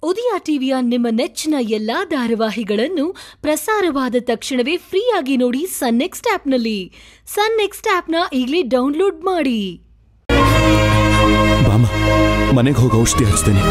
ಉದಯ ಟಿವಿಯ ನಿಮ್ಮ ನೆಚ್ಚಿನ ಎಲ್ಲಾ ಧಾರಾವಾಹಿಗಳನ್ನು ಪ್ರಸಾರವಾದ ತಕ್ಷಣವೇ ಫ್ರೀಯಾಗಿ ನೋಡಿ ಸನ್ ನೆಕ್ಸ್ಟ್ ಆಪ್ನಲ್ಲಿ ಸನ್ ನೆಕ್ಸ್ಟ್ ಆಪ್ನ ಈಗಲೇ ಡೌನ್ಲೋಡ್ ಮಾಡಿ ಬಾಮ ಮನೆಗೆ ಹೋಗಿ ಔಷಧಿ ಹಚ್ತೇನೆ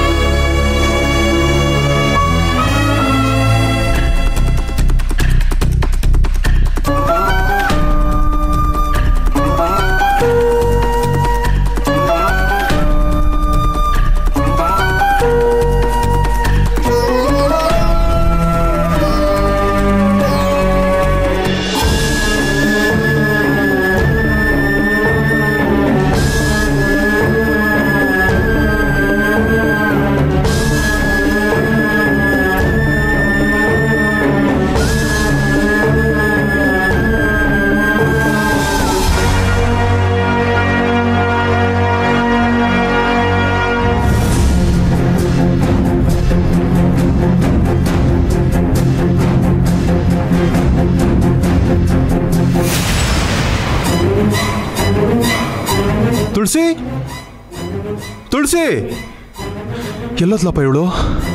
ತುಳಸಿ ತುಳಸಿ ಎಲ್ಲದ್ಲಪ್ಪ ಇವಳು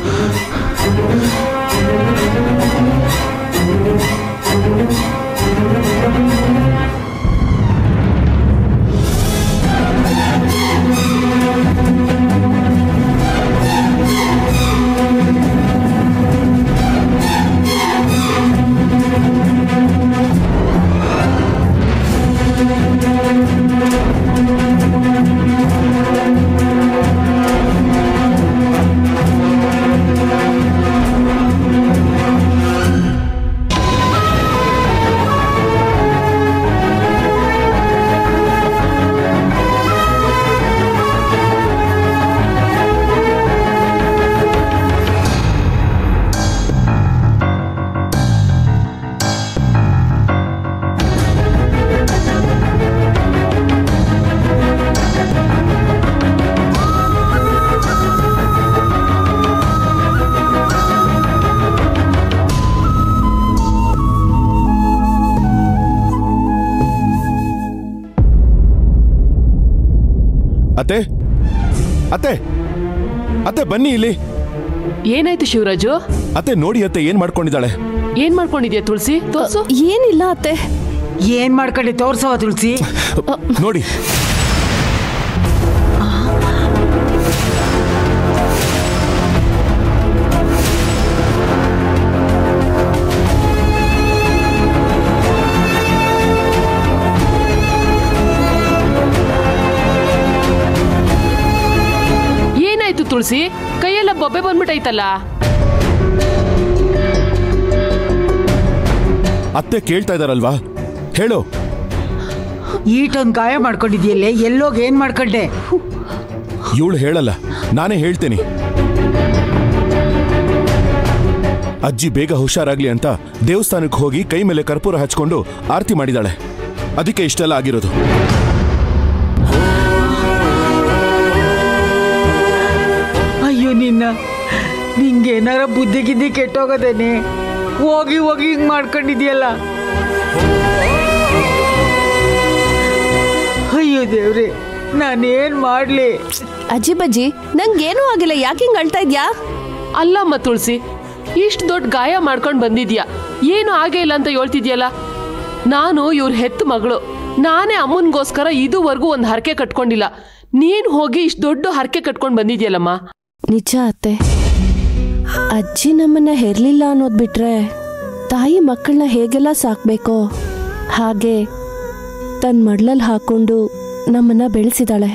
ಅತ್ತೆ ಅತ್ತೆ ಅತ್ತೆ ಬನ್ನಿ ಇಲ್ಲಿ ಏನಾಯ್ತು ಶಿವರಾಜು ಅತ್ತೆ ನೋಡಿ ಅತ್ತೆ ಏನ್ ಮಾಡ್ಕೊಂಡಿದ್ದಾಳೆ ಏನ್ ಮಾಡ್ಕೊಂಡಿದ್ಯಾ ತುಳಸಿ ತೋರ್ಸು ಏನಿಲ್ಲ ಅತ್ತೆ ಏನ್ ಮಾಡ್ಕೊಂಡೆ ತೋರ್ಸವ ತುಳಸಿ ನೋಡಿ ಏನಾಯ್ತು ತುಳಸಿ ಕೈಯೆಲ್ಲ ಬೊಬ್ಬೆ ಬಂದ್ಬಿಟ್ಟೈತಲ್ಲ ಅತ್ತೆ ಕೇಳ್ತಾ ಇದಾರಲ್ವಾ ಹೇಳು ಈಟೊಂದ್ ಗಾಯ ಮಾಡ್ಕೊಂಡಿದ್ಯಲ್ಲೇ ಎಲ್ಲೋಗಿ ಏನ್ ಮಾಡ್ಕೊಂಡೆ ಇವಳು ಹೇಳಲ್ಲ ನಾನೇ ಹೇಳ್ತೇನೆ ಅಜ್ಜಿ ಬೇಗ ಹುಷಾರಾಗ್ಲಿ ಅಂತ ದೇವಸ್ಥಾನಕ್ಕೆ ಹೋಗಿ ಕೈ ಮೇಲೆ ಕರ್ಪೂರ ಹಚ್ಕೊಂಡು ಆರತಿ ಮಾಡಿದಾಳೆ ಅದಕ್ಕೆ ಇಷ್ಟೆಲ್ಲ ಆಗಿರೋದು ಅಯ್ಯೋ ನಿನ್ನ ನಿಂಗೇನಾರ ಬುದ್ಧಿ ಗಿದ್ದಿ ಕೆಟ್ಟೋಗದೇನೆ ಹೋಗಿ ಹೋಗಿ ಹಿಂಗ್ ಮಾಡ್ಕೊಂಡಿದ್ಯಲ್ಲ ಅಯ್ಯೋ ದೇವ್ರೆ ನಾನೇನ್ ಮಾಡ್ಲಿ ಅಜ್ಜಿ ಬಜ್ಜಿ ನಂಗೇನೂ ಆಗಿಲ್ಲ ಯಾಕೆ ಹಿಂಗ್ ಅಳ್ತಾ ಇದ್ಯಾ ಅಲ್ಲಮ್ಮ ತುಳಸಿ ಇಷ್ಟು ದೊಡ್ಡ ಗಾಯ ಮಾಡ್ಕೊಂಡ್ ಬಂದಿದ್ಯಾ ಏನು ಆಗೇ ಇಲ್ಲ ಅಂತ ಹೇಳ್ತಿದ್ಯಲ್ಲ ನಾನು ಇವ್ರ ಹೆತ್ತ ಮಗಳು ನಾನೇ ಅಮ್ಮನ್ಗೋಸ್ಕರ ಇದುವರೆಗೂ ಒಂದು ಹರಕೆ ಕಟ್ಕೊಂಡಿಲ್ಲ ನೀನ್ ಹೋಗಿ ಇಷ್ಟು ದೊಡ್ಡ ಹರಕೆ ಕಟ್ಕೊಂಡ್ ಬಂದಿದ್ಯಲ್ಲಮ್ಮ ನಿಜ ಅತ್ತೆ ಅಜ್ಜಿ ನಮ್ಮನ್ನ ಹೆರ್ಲಿಲ್ಲ ಅನ್ನೋದ್ ಬಿಟ್ರೆ ತಾಯಿ ಮಕ್ಕಳನ್ನ ಹೇಗೆಲ್ಲ ಸಾಕ್ಬೇಕೋ ಹಾಗೆ ತನ್ನ ಮಡ್ಲಲ್ಲಿ ಹಾಕೊಂಡು ನಮ್ಮನ್ನ ಬೆಳೆಸಿದಾಳೆ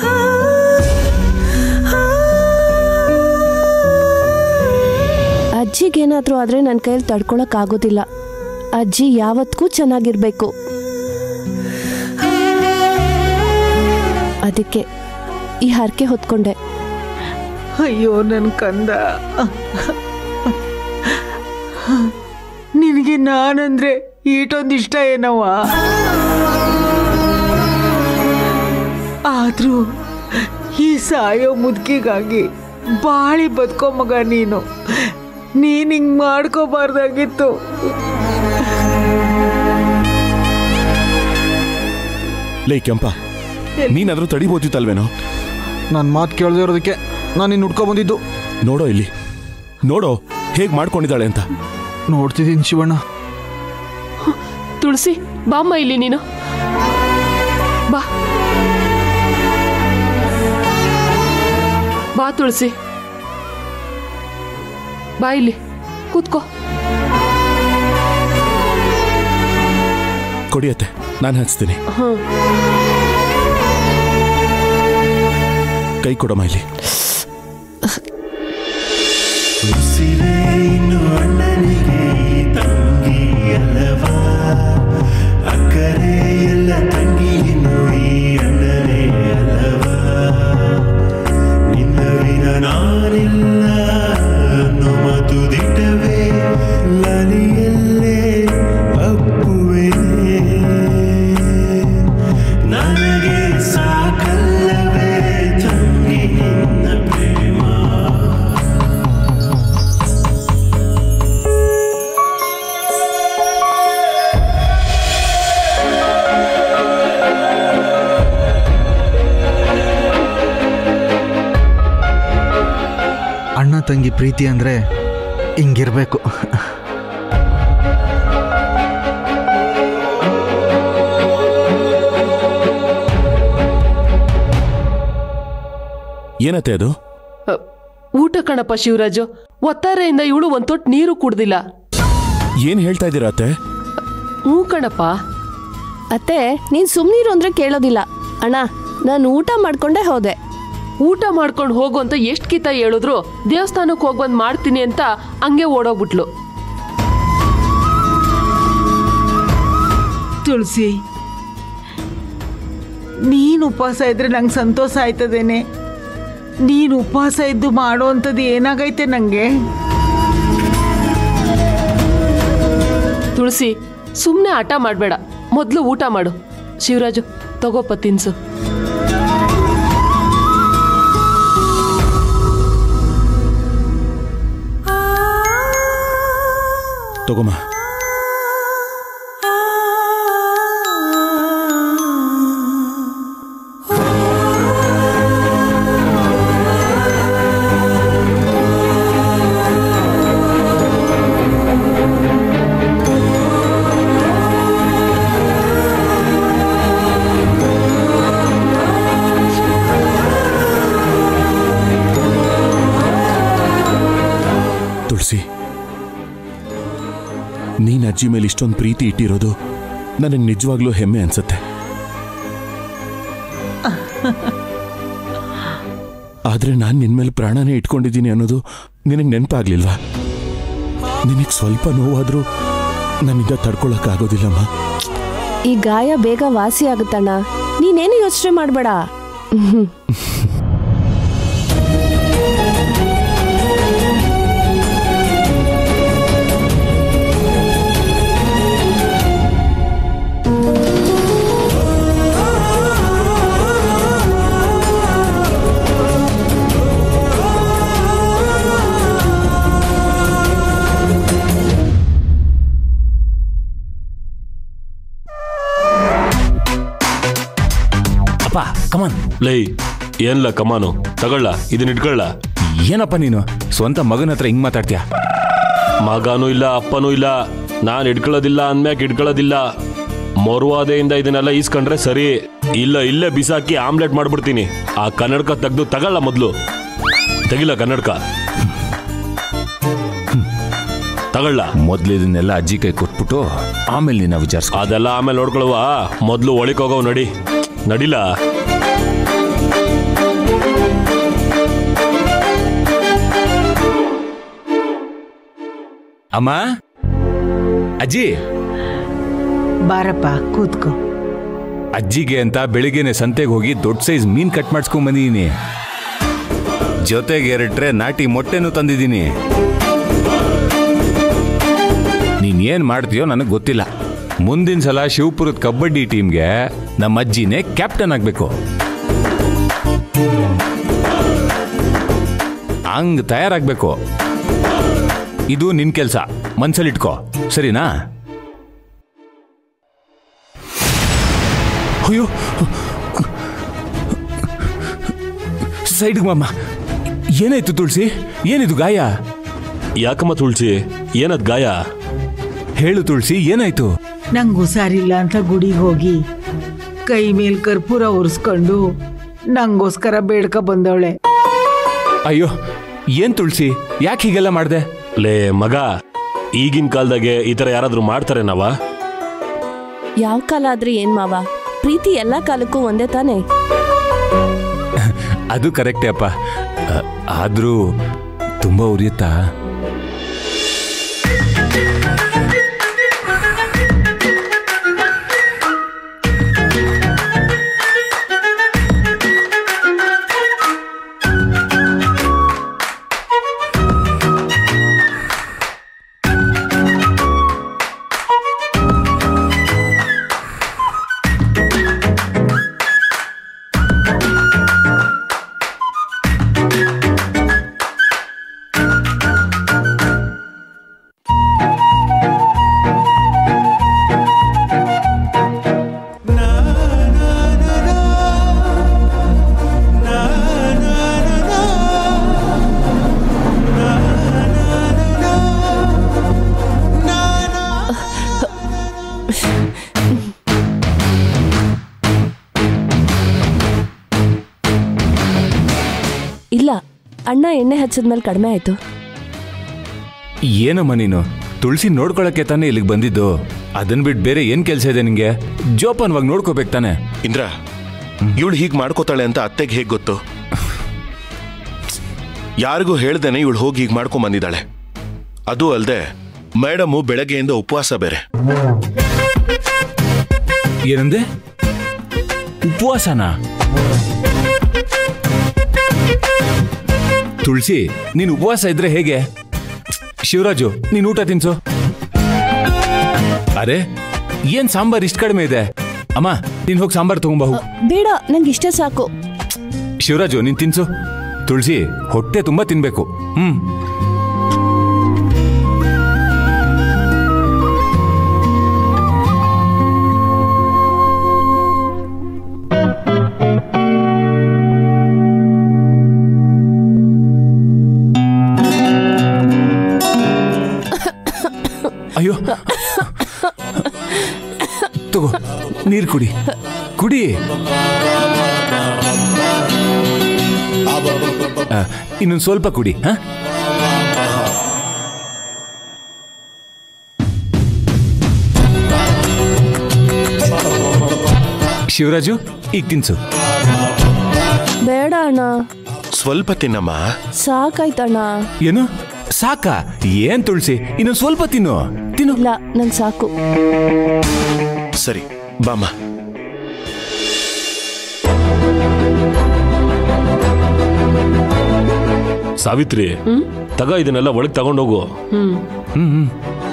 ಅಜ್ಜಿಗೇನಾದ್ರೂ ಆದ್ರೆ ನನ್ನ ಕೈಯಲ್ಲಿ ತಡ್ಕೊಳಕ್ ಆಗೋದಿಲ್ಲ ಅಜ್ಜಿ ಯಾವತ್ತಿಗೂ ಚೆನ್ನಾಗಿರ್ಬೇಕು ಅದಕ್ಕೆ ಈ ಹರಕೆ ಹೊತ್ಕೊಂಡೆ ಅಯ್ಯೋ ನನ್ ಕಂದ ನಿನಗೆ ನಾನಂದ್ರೆ ಈಟೊಂದ್ ಇಷ್ಟ ಏನವ್ವ ಆದ್ರೂ ಈ ಸಾಯೋ ಮುದುಕಿಗಾಗಿ ಬಾಳಿ ಬದುಕೋ ಮಗ ನೀನು ನೀನ್ ಹಿಂಗ್ ಮಾಡ್ಕೋಬಾರ್ದಾಗಿತ್ತು ಲೈ ಕೆಂಪ ನೀನಾದ್ರೂ ತಡಿಬೋದಿತ್ತಲ್ವೇನೋ ನನ್ನ ಮಾತು ಕೇಳದೇ ಇರೋದಕ್ಕೆ ನಾನು ಇನ್ನು ಹುಡ್ಕೊ ಬಂದಿದ್ದು ನೋಡೋ ಇಲ್ಲಿ ನೋಡೋ ಹೇಗ್ ಮಾಡ್ಕೊಂಡಿದ್ದಾಳೆ ಅಂತ ನೋಡ್ತಿದ್ದೀನಿ ಶಿವಣ್ಣ ತುಳಸಿ ಬಾಮ್ಮ ಇಲ್ಲಿ ನೀನು ಬಾ ಬಾ ತುಳಸಿ ಬಾ ಇಲ್ಲಿ ಕೂತ್ಕೋ ಕೊಡಿಯತ್ತೆ ನಾನು ಹಚ್ತೀನಿ ಹ್ಮ್ ಕೈ ಕೊಡಮ್ಮ ಇಲ್ಲಿ ಉಸಿರೇನು ಅಣ್ಣನಿಗೆ ಈ ತಂಗಿ ಅಲ್ಲವಾ ಅಕ್ಕರೆ ಎಲ್ಲ ತಂಗಿಯನ್ನು ಈ ಅಣ್ಣನೇ ಅಲ್ಲವಾ ನಿನ್ನ ವಿನ ನಾನಿಲ್ಲ ಅನ್ನೋ ಮಾತು ದಿಟ್ಟವೇ ಲಲಿಯಲ್ಲೇ ಅಪ್ಪುವೆ ನನಗೆ ಸಾಕಲ್ಲವೇ ತಂಗಿ ನಿನ್ನ ಪ್ರೇಮ ಅಣ್ಣ ತಂಗಿ ಪ್ರೀತಿ ಅಂದ್ರೆ ಹಿಂಗಿರ್ಬೇಕು ಏನತ್ತೆ ಅದು ಅ, ಊಟ ಕಣಪ್ಪ ಶಿವರಾಜು ಒತ್ತಾರೆಯಿಂದ ಇವಳು ಒಂದ್ ತೊಟ್ಟು ನೀರು ಕುಡ್ದಿಲ್ಲ ಏನ್ ಹೇಳ್ತಾ ಇದ್ದೀರಾ ಅತ್ತೆ ಹ್ಞೂ ಕಣಪ್ಪ ಅತ್ತೆ ನೀನ್ ಸುಮ್ನಿರು ಅಂದ್ರೆ ಕೇಳೋದಿಲ್ಲ ಅಣ್ಣ ನಾನು ಊಟ ಮಾಡ್ಕೊಂಡೇ ಹೋದೆ ಊಟ ಮಾಡ್ಕೊಂಡು ಹೋಗು ಅಂತ ಎಷ್ಟು ಕಿತ ಹೇಳಿದ್ರು ದೇವಸ್ಥಾನಕ್ಕೆ ಹೋಗಿ ಬಂದು ಮಾಡ್ತೀನಿ ಅಂತ ಹಂಗೆ ಓಡೋಗ್ಬಿಟ್ಲು ತುಳಸಿ ನೀನು ಉಪವಾಸ ಇದ್ರೆ ನಂಗೆ ಸಂತೋಷ ಆಯ್ತದೇನೆ ನೀನು ಉಪವಾಸ ಇದ್ದು ಮಾಡೋ ಅಂಥದ್ದು ಏನಾಗೈತೆ ನನಗೆ ತುಳಸಿ ಸುಮ್ಮನೆ ಆಟ ಮಾಡಬೇಡ ಮೊದಲು ಊಟ ಮಾಡು ಶಿವರಾಜು ತಗೋಪ್ಪ ತಿನ್ಸು ತಗೊಮ್ಮ ತುಳಸಿ ನೀನ್ ಅಜ್ಜಿ ಮೇಲೆ ಇಷ್ಟೊಂದು ಪ್ರೀತಿ ಇಟ್ಟಿರೋದು ನನಗೆ ನಿಜವಾಗ್ಲೂ ಹೆಮ್ಮೆ ಅನ್ಸುತ್ತೆ ಆದ್ರೆ ನಾನು ನಿನ್ ಮೇಲೆ ಪ್ರಾಣನೇ ಇಟ್ಕೊಂಡಿದ್ದೀನಿ ಅನ್ನೋದು ನಿನಗೆ ನೆನಪಾಗ್ಲಿಲ್ವಾ ನಿನಗೆ ಸ್ವಲ್ಪ ನೋವಾದ್ರೂ ನನ್ನಿಂದ ತಡ್ಕೊಳಕ್ಕಾಗೋದಿಲ್ಲಮ್ಮ ಈ ಗಾಯ ಬೇಗ ವಾಸಿ ಆಗುತ್ತಣ್ಣ ನೀನೇನು ಯೋಚನೆ ಮಾಡಬೇಡ ಅಪ್ಪ ಕಮಾನ್ ಲೈ ಏನ್ಲ ಕಮಾನು ತಗೊಳ್ಳ ಇದನ್ನ ಇಟ್ಕೊಳ್ಳ ಏನಪ್ಪ ನೀನು ಸ್ವಂತ ಮಗನ ಹತ್ರ ಹಿಂಗ್ ಮಾತಾಡ್ತೀಯ ಮಗನೂ ಇಲ್ಲ ಅಪ್ಪನೂ ಇಲ್ಲ ನಾನು ಇಟ್ಕೊಳ್ಳೋದಿಲ್ಲ ಅಂದ್ಮ್ಯಾಕ್ ಇಟ್ಕೊಳ್ಳೋದಿಲ್ಲ ಮೊರ್ವಾದೆಯಿಂದ ಇದನ್ನೆಲ್ಲ ಈಸ್ಕೊಂಡ್ರೆ ಸರಿ ಇಲ್ಲ ಇಲ್ಲೇ ಬಿಸಾಕಿ ಆಮ್ಲೆಟ್ ಮಾಡ್ಬಿಡ್ತೀನಿ ಆ ಕನ್ನಡಕ ತೆಗ್ದು ತಗೊಳ್ಳ ಮೊದಲು ತೆಗಿಲ್ಲ ಕನ್ನಡಕ ತಗೊಳ್ಳ ಮೊದ್ಲು ಇದನ್ನೆಲ್ಲ ಅಜ್ಜಿ ಕೈ ಕೊಟ್ಬಿಟ್ಟು ಆಮೇಲೆ ನಿನ್ನ ವಿಚಾರಿಸ್ ಅದೆಲ್ಲ ಆಮೇಲೆ ನೋಡ್ಕೊಳುವ ಮೊದಲು ಒಳಗೆ ಹೋಗವ್ ನಡಿ ನಡಿಲ್ಲ ಅಮ್ಮ ಅಜ್ಜಿ ಬಾರಪ್ಪ ಕೂತ್ಕೋ ಅಜ್ಜಿಗೆ ಅಂತ ಬೆಳಿಗ್ಗೆನೆ ಸಂತೆಗೆ ಹೋಗಿ ದೊಡ್ಡ ಸೈಜ್ ಮೀನ್ ಕಟ್ ಮಾಡಿಸ್ಕೊಂಡ್ ಬಂದಿದ್ದೀನಿ ಜೊತೆಗೆ ಎರಟ್ರೆ ನಾಟಿ ಮೊಟ್ಟೆನೂ ತಂದಿದ್ದೀನಿ ನೀನ್ ಏನ್ ಮಾಡ್ತೀಯೋ ನನಗೆ ಗೊತ್ತಿಲ್ಲ ಮುಂದಿನ ಸಲ ಶಿವಪುರದ ಕಬಡ್ಡಿ ಟೀಮ್ಗೆ ನಮ್ಮ ಅಜ್ಜಿನೇ ಕ್ಯಾಪ್ಟನ್ ಆಗ್ಬೇಕು ಹಂಗ್ ತಯಾರಾಗ್ಬೇಕು ಇದು ನಿನ್ ಕೆಲ್ಸ ಮನ್ಸಲ್ಲಿಟ್ಕೋ ಸರಿನಾ ಅಯ್ಯೋ ಸೈಡ್ಗೆ ಮಾಮ ಏನಾಯ್ತು ತುಳಸಿ ಏನಿದು ಗಾಯ ಯಾಕಮ್ಮ ತುಳಸಿ ಏನದ್ ಗಾಯ ಹೇಳು ತುಳಸಿ ಏನಾಯ್ತು ನಂಗೆ ಹುಷಾರಿಲ್ಲ ಅಂತ ಗುಡಿಗೆ ಹೋಗಿ ಕೈ ಮೇಲ್ ಕರ್ಪೂರ ಉರ್ಸ್ಕೊಂಡು ನಂಗೋಸ್ಕರ ಬೇಡ್ಕ ಬಂದವಳೆ ಅಯ್ಯೋ ಏನ್ ತುಳಸಿ ಯಾಕೆ ಹೀಗೆಲ್ಲ ಮಾಡ್ದೆ ಲೇ ಮಗ ಈಗಿನ ಕಾಲದಾಗೆ ಈ ಥರ ಯಾರಾದರೂ ಮಾಡ್ತಾರೆ ನಾವ ಯಾವ ಕಾಲ ಆದ್ರೆ ಏನ್ ಮಾವ ಪ್ರೀತಿ ಎಲ್ಲಾ ಕಾಲಕ್ಕೂ ಒಂದೇ ತಾನೇ ಅದು ಕರೆಕ್ಟೇ ಅಪ್ಪ ಅ, ಆದ್ರೂ ತುಂಬಾ ಉರಿಯುತ್ತಾ ಇಲ್ಲ ಅಣ್ಣ ಎಣ್ಣೆ ಹಚ್ಚದ್ಮೇಲೆ ಕಡಿಮೆ ಆಯ್ತು ಏನಮ್ಮ ನೀನು ತುಳಸಿ ನೋಡ್ಕೊಳಕ್ಕೆ ತಾನೇ ಇಲ್ಲಿಗೆ ಬಂದಿದ್ದು ಅದನ್ ಬಿಟ್ಟು ಬೇರೆ ಏನ್ ಕೆಲಸ ಇದೆ ನಿಂಗೆ ಜೋಪಾನವಾಗಿ ನೋಡ್ಕೋಬೇಕು ತಾನೆ ಇಂದ್ರ ಇವಳು ಹೀಗೆ ಮಾಡ್ಕೋತಾಳೆ ಅಂತ ಅತ್ತೆಗೆ ಹೇಗೆ ಗೊತ್ತು ಯಾರಿಗೂ ಹೇಳ್ದೇನೆ ಇವಳು ಹೋಗಿ ಹೀಗೆ ಮಾಡ್ಕೊಂಡ್ ಬಂದಿದ್ದಾಳೆ ಅದು ಅಲ್ಲದೆ ಮೇಡಮು ಬೆಳಗ್ಗೆಯಿಂದ ಉಪವಾಸ ಬೇರೆ ಏನಂದೆ ಉಪವಾಸನ ತುಳಸಿ ನೀನು ಉಪವಾಸ ಇದ್ರೆ ಹೇಗೆ ಶಿವರಾಜು ನೀನು ಊಟ ತಿನ್ಸು ಅರೆ ಏನ್ ಸಾಂಬಾರ್ ಇಷ್ಟ ಕಡಿಮೆ ಇದೆ ಅಮ್ಮ ನೀನ್ ಹೋಗಿ ಸಾಂಬಾರ್ ತಗೊಂಬ ಹೋಗು ಬೇಡ ನಂಗೆ ಇಷ್ಟೇ ಸಾಕು ಶಿವರಾಜು ನೀನ್ ತಿನ್ಸು ತುಳಸಿ ಹೊಟ್ಟೆ ತುಂಬಾ ತಿನ್ಬೇಕು ಹ್ಮ್ ಅಯ್ಯೋ ತಗೋ ನೀರು ಕುಡಿ ಕುಡಿ ಆ, ಇನ್ನೊಂದು ಸ್ವಲ್ಪ ಕುಡಿ ಹಾ ಶಿವರಾಜು ಈಗ ತಿನ್ಸು ಬೇಡ ಅಣ್ಣ ಸ್ವಲ್ಪ ತಿನ್ನಮ್ಮ ಸಾಕಾಯ್ತಣ್ಣ ಏನು ಸಾಕಾ ಏನ್ ತುಳಸಿ ಇನ್ನೊಂದು ಸ್ವಲ್ಪ ತಿನ್ನು ತಿನ್ನು ಇಲ್ಲ ನಂಗೆ ಸಾಕು ಸರಿ ಬಾಮ್ಮ ಸಾವಿತ್ರಿ ತಗ ಇದನ್ನೆಲ್ಲ ಒಳಗೆ ತಗೊಂಡೋಗು ಹ್ಮ್ ಹ್ಮ್ ಹ್ಮ್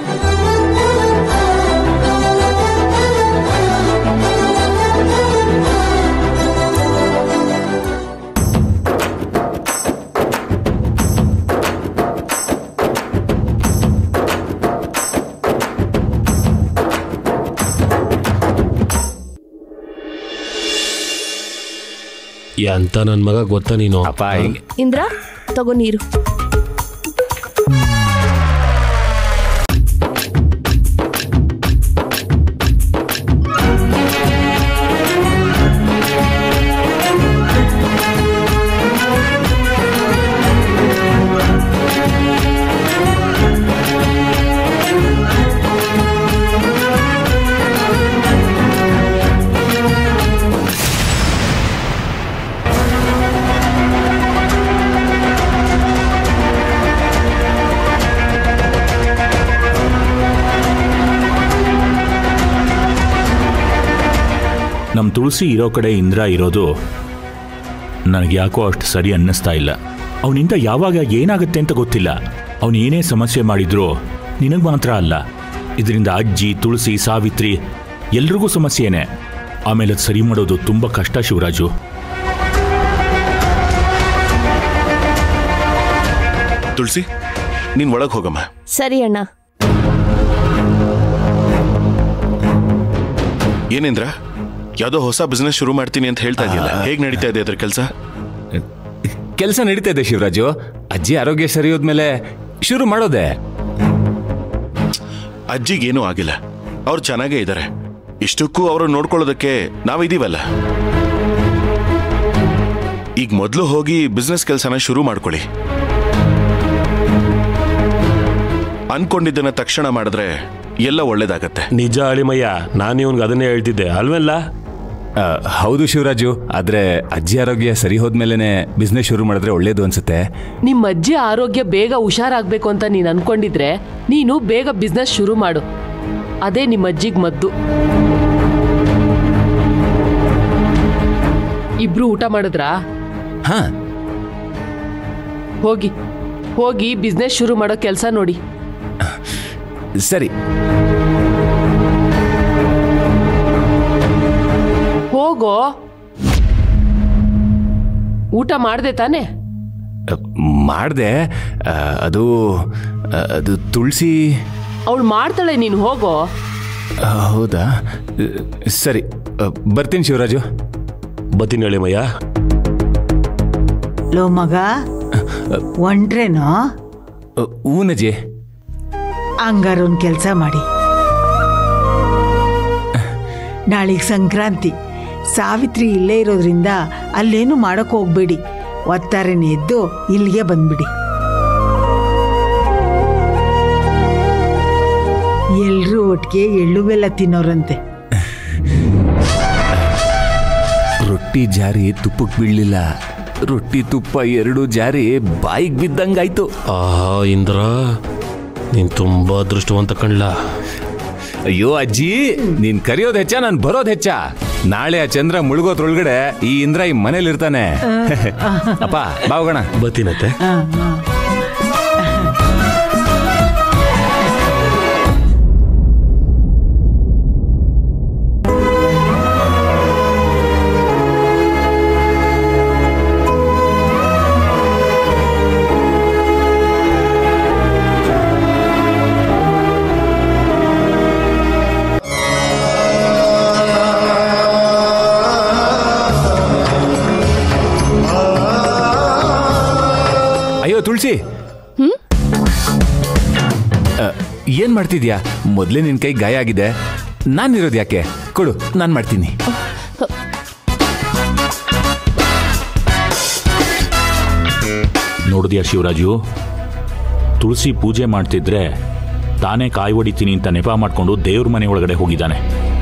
ಎಂತ ನನ್ನ ಮಗ ಗೊತ್ತಾ ನೀನು ಅಪ್ಪ ಹಿಂಗೆ ಇಂದ್ರ ತಗೋ ನೀರು ನಮ್ಮ ತುಳಸಿ ಇರೋ ಕಡೆ ಇಂದ್ರ ಇರೋದು ನನಗೆ ಯಾಕೋ ಅಷ್ಟು ಸರಿ ಅನ್ನಿಸ್ತಾ ಇಲ್ಲ ಅವನಿಂದ ಯಾವಾಗ ಏನಾಗುತ್ತೆ ಅಂತ ಗೊತ್ತಿಲ್ಲ ಅವನು ಏನೇ ಸಮಸ್ಯೆ ಮಾಡಿದ್ರೂ ನಿನಗೆ ಮಾತ್ರ ಅಲ್ಲ ಇದರಿಂದ ಅಜ್ಜಿ ತುಳಸಿ ಸಾವಿತ್ರಿ ಎಲ್ರಿಗೂ ಸಮಸ್ಯೆನೇ ಆಮೇಲೆ ಅದು ಸರಿ ಮಾಡೋದು ತುಂಬ ಕಷ್ಟ ಶಿವರಾಜು ತುಳಸಿ ನೀನ್ ಒಳಗೆ ಹೋಗಮ್ಮ ಸರಿ ಅಣ್ಣ ಏನೇಂದ್ರ ಯಾವ್ದೋ ಹೊಸ ಬಿಸ್ನೆಸ್ ಶುರು ಮಾಡ್ತೀನಿ ಅಂತ ಹೇಳ್ತಾ ಇದೆಯಲ್ಲ ಹೇಗ್ ನಡೀತಾ ಇದೆ ಅದ್ರ ಕೆಲಸ ಕೆಲಸ ನಡೀತಾ ಇದೆ ಶಿವರಾಜು ಅಜ್ಜಿ ಆರೋಗ್ಯ ಸರಿ ಹೋದ್ಮೇಲೆ ಶುರು ಮಾಡೋದೆ ಅಜ್ಜಿಗೇನೂ ಆಗಿಲ್ಲ ಅವ್ರು ಚೆನ್ನಾಗೇ ಇದ್ದಾರೆ ಇಷ್ಟಕ್ಕೂ ಅವರು ನೋಡ್ಕೊಳ್ಳೋದಕ್ಕೆ ನಾವಿದೀವಲ್ಲ ಈಗ ಮೊದಲು ಹೋಗಿ ಬಿಸ್ನೆಸ್ ಕೆಲಸನ ಶುರು ಮಾಡ್ಕೊಳ್ಳಿ ಅನ್ಕೊಂಡಿದ್ದನ್ನ ತಕ್ಷಣ ಮಾಡಿದ್ರೆ ಎಲ್ಲ ಒಳ್ಳೇದಾಗತ್ತೆ ನಿಜ ಅಳಿಮಯ್ಯ ನಾನು ಇವನ್ಗೆ ಅದನ್ನೇ ಹೇಳ್ತಿದ್ದೆ ಅಲ್ವಲ್ಲ ಆ, ಹೌದು ಶಿವರಾಜು ಆದ್ರೆ ಅಜ್ಜಿ ಆರೋಗ್ಯ ಸರಿ ಹೋದ್ಮೇಲೆ ಬಿಸ್ನೆಸ್ ಶುರು ಮಾಡಿದ್ರೆ ಒಳ್ಳೇದು ಅನ್ಸುತ್ತೆ ನಿಮ್ಮ ಅಜ್ಜಿ ಆರೋಗ್ಯ ಬೇಗ ಹುಷಾರಾಗ್ಬೇಕು ಅಂತ ನೀನು ಅನ್ಕೊಂಡಿದ್ರೆ ನೀನು ಬೇಗ ಬಿಸ್ನೆಸ್ ಶುರು ಮಾಡು ಅದೇ ನಿಮ್ಮ ಅಜ್ಜಿಗೆ ಮದ್ದು ಇಬ್ರು ಊಟ ಮಾಡಿದ್ರಾ ಹಾ ಹೋಗಿ ಹೋಗಿ ಬಿಸ್ನೆಸ್ ಶುರು ಮಾಡೋ ಕೆಲಸ ನೋಡಿ ಸರಿ ಹೋಗೋ ಊಟ ಮಾಡ್ದೆ ತಾನೆ ಮಾಡಿದೆ ಅದು ಆ, ಅದು ತುಳಸಿ ಅವಳು ಮಾಡ್ತಾಳೆ ನೀನು ಹೋಗೋ ಆ, ಹೌದಾ ಆ, ಸರಿ ಆ, ಬರ್ತೀನಿ ಶಿವರಾಜು ಬತ್ತೀನಿ ಅಳಿಮಯ್ಯ ಲೋ ಮಗ ಒಂಟ್ರೇನೋ ಊನಜಿ ಹಂಗಾರ ಒಂದು ಕೆಲಸ ಮಾಡಿ ನಾಳೆಗೆ ಸಂಕ್ರಾಂತಿ ಸಾವಿತ್ರಿ ಇಲ್ಲೇ ಇರೋದ್ರಿಂದ ಅಲ್ಲೇನು ಮಾಡಕ್ ಹೋಗ್ಬೇಡಿ ಒತ್ತಾರೆನೇ ಎದ್ದು ಇಲ್ಲಿಗೆ ಬಂದ್ಬಿಡಿ ಎಲ್ರೂ ಒಟ್ಟಿಗೆ ಎಳ್ಳು ಬೆಲ್ಲ ತಿನ್ನೋರಂತೆ ರೊಟ್ಟಿ ಜಾರಿ ತುಪ್ಪಕ್ಕೆ ಬೀಳಲಿಲ್ಲ ರೊಟ್ಟಿ ತುಪ್ಪ ಎರಡು ಜಾರಿ ಬಾಯಿಗೆ ಬಿದ್ದಂಗಾಯ್ತು ಆಹಾ ಇಂದ್ರ ನೀನ್ ತುಂಬಾ ಅದೃಷ್ಟವಂತ ಕಣ್ಲ ಅಯ್ಯೋ ಅಜ್ಜಿ ನೀನ್ ಕರೆಯೋದ್ ಹೆಚ್ಚ ನಾನು ಬರೋದ್ ಹೆಚ್ಚ ನಾಳೆ ಆ ಚಂದ್ರ ಮುಳುಗೋದ್ರೊಳಗಡೆ ಈ ಇಂದ್ರ ಈ ಮನೇಲಿ ಇರ್ತಾನೆ ಅಪ್ಪ ಬಾವುಗಣ ಬತ್ತೀನತ್ತೆ ಆ, ಆ. ಅಯ್ಯೋ ತುಳಸಿ ಅ, ಏನ್ ಮಾಡ್ತಿದ್ಯಾ ಮೊದ್ಲೇ ನಿನ್ ಕೈ ಗಾಯ ಆಗಿದೆ ನಾನಿರೋದು ಯಾಕೆ ಕೊಡು ನಾನ್ ಮಾಡ್ತೀನಿ ನೋಡಿದ್ಯಾ ಶಿವರಾಜು ತುಳಸಿ ಪೂಜೆ ಮಾಡ್ತಿದ್ರೆ ತಾನೇ ಕಾಯಿ ಹೊಡಿತೀನಿ ಅಂತ ನೆಪ ಮಾಡ್ಕೊಂಡು ದೇವ್ರ ಮನೆ ಒಳಗಡೆ ಹೋಗಿದ್ದಾನೆ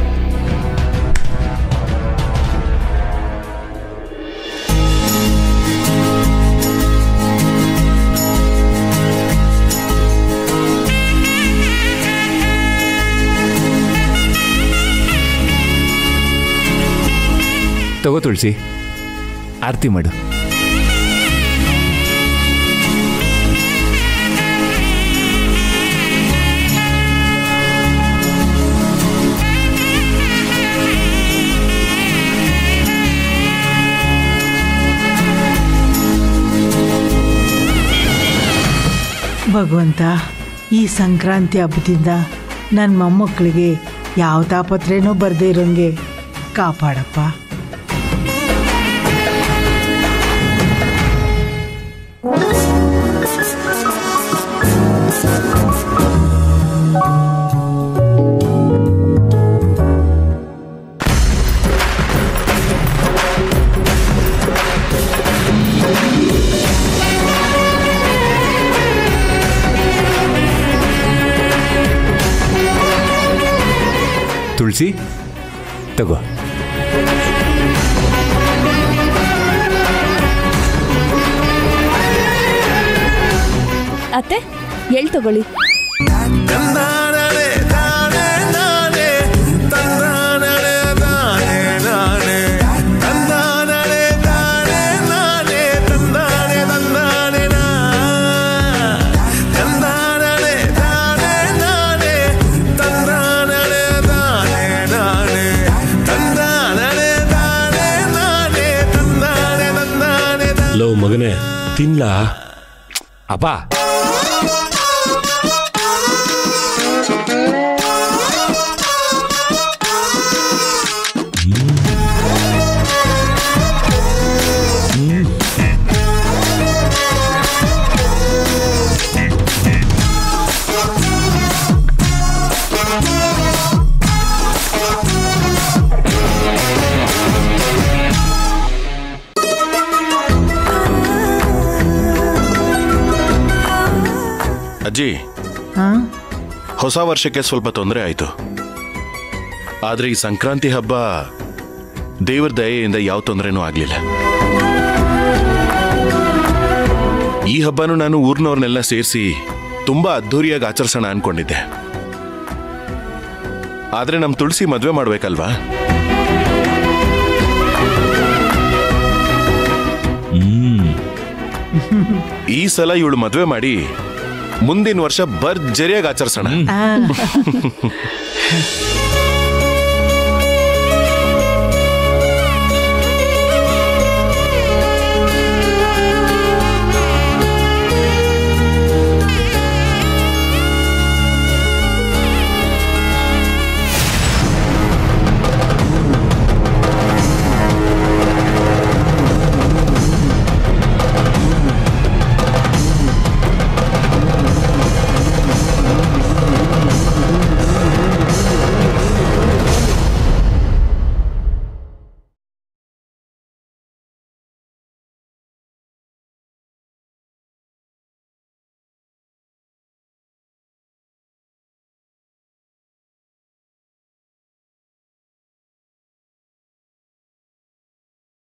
ತಗೋ ತುಳಸಿ ಆರತಿ ಮಾಡು ಭಗವಂತ ಈ ಸಂಕ್ರಾಂತಿ ಹಬ್ಬದಿಂದ ನನ್ನ ಮೊಮ್ಮಕ್ಕಳಿಗೆ ಯಾವ ತಾಪತ್ರೇನೂ ಬರದೇ ಇರೋಂಗೆ ಕಾಪಾಡಪ್ಪ ತುಳಸಿ ತಗೋ ಅತ್ತೆ ಎಳ್ ತಗೊಳ್ಳಿ ಲವ್ ಮಗನೇ ತಿನ್ಲಾ ಅಪ್ಪ ಅಜ್ಜಿ ಹಾ ಹೊಸ ವರ್ಷಕ್ಕೆ ಸ್ವಲ್ಪ ತೊಂದರೆ ಆಯ್ತು ಆದ್ರೆ ಈ ಸಂಕ್ರಾಂತಿ ಹಬ್ಬ ದೇವರ ದಯೆಯಿಂದ ಯಾವ ತೊಂದರೆನೂ ಆಗ್ಲಿಲ್ಲ ಈ ಹಬ್ಬನೂ ನಾನು ಊರ್ನವ್ರನ್ನೆಲ್ಲ ಸೇರಿಸಿ ತುಂಬಾ ಅದ್ಧೂರಿಯಾಗಿ ಆಚರಿಸೋಣ ಅನ್ಕೊಂಡಿದ್ದೆ ಆದ್ರೆ ನಮ್ ತುಳಸಿ ಮದ್ವೆ ಮಾಡ್ಬೇಕಲ್ವಾ ಹ್ಮ್ ಈ ಸಲ ಇವಳು ಮದ್ವೆ ಮಾಡಿ ಮುಂದಿನ ವರ್ಷ ಭರ್ಜರಿಯಾಗಿ ಆಚರಿಸೋಣ ಆ.